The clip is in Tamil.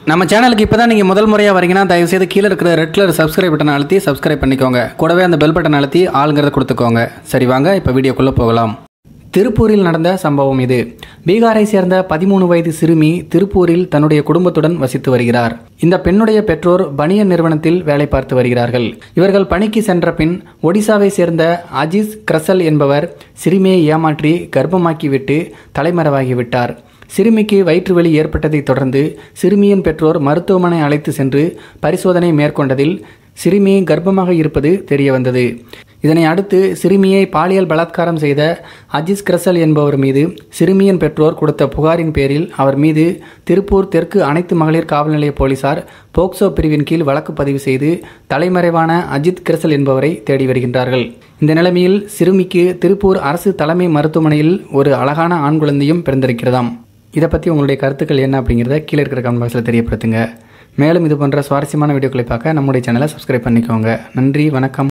நம்ம சேனலுக்கு இப்போ தான் நீங்கள் முதல் முறையாக வரீங்கன்னா தயவுசெய்து கீழே இருக்கிற ரெட் கலர் சப்ஸ்கிரைப் பட்டனை அழுத்தி சப்ஸ்கிரைப் பண்ணிக்கோங்க கூடவே அந்த பெல் பட்டன் அழுத்தி ஆளுங்கிறத கொடுத்துக்கோங்க சரி வாங்க இப்போ வீடியோக்குள்ளே போகலாம் திருப்பூரில் நடந்த சம்பவம் இது பீகாரை சேர்ந்த பதிமூணு வயது சிறுமி திருப்பூரில் தன்னுடைய குடும்பத்துடன் வசித்து வருகிறார் இந்த பெண்ணுடைய பெற்றோர் பனியன் நிறுவனத்தில் வேலை பார்த்து வருகிறார்கள் இவர்கள் பணிக்கு சென்ற பின் ஒடிசாவை சேர்ந்த அஜிஸ் கிரசல் என்பவர் சிறுமியை ஏமாற்றி கர்ப்பமாக்கிவிட்டு தலைமறைவாகிவிட்டார் சிறுமிக்கு வயிற்று வலி ஏற்பட்டதைத் தொடர்ந்து சிறுமியின் பெற்றோர் மருத்துவமனை அழைத்து சென்று பரிசோதனை மேற்கொண்டதில் சிறுமி கர்ப்பமாக இருப்பது தெரிய வந்தது இதனை அடுத்து சிறுமியை பாலியல் பலாத்காரம் செய்த அஜிஸ் கிரசல் என்பவர் மீது சிறுமியின் பெற்றோர் கொடுத்த புகாரின் பேரில் அவர் மீது திருப்பூர் தெற்கு அனைத்து மகளிர் காவல் நிலைய போலீசார் போக்சோ பிரிவின் கீழ் வழக்கு பதிவு செய்து தலைமறைவான அஜித் கிரசல் என்பவரை தேடி வருகின்றார்கள் இந்த நிலைமையில் சிறுமிக்கு திருப்பூர் அரசு தலைமை மருத்துவமனையில் ஒரு அழகான ஆண் குழந்தையும் பிறந்திருக்கிறதாம் இதை பற்றி உங்களுடைய கருத்துக்கள் என்ன அப்படிங்கிறத கீழே இருக்கிற கமெண்ட் பாக்ஸில் தெரியப்படுத்துங்க மேலும் இது போன்ற சுவாரஸ்யமான வீடியோக்களை பார்க்க நம்முடைய சேனலை சப்ஸ்கிரைப் பண்ணிக்கோங்க நன்றி வணக்கம்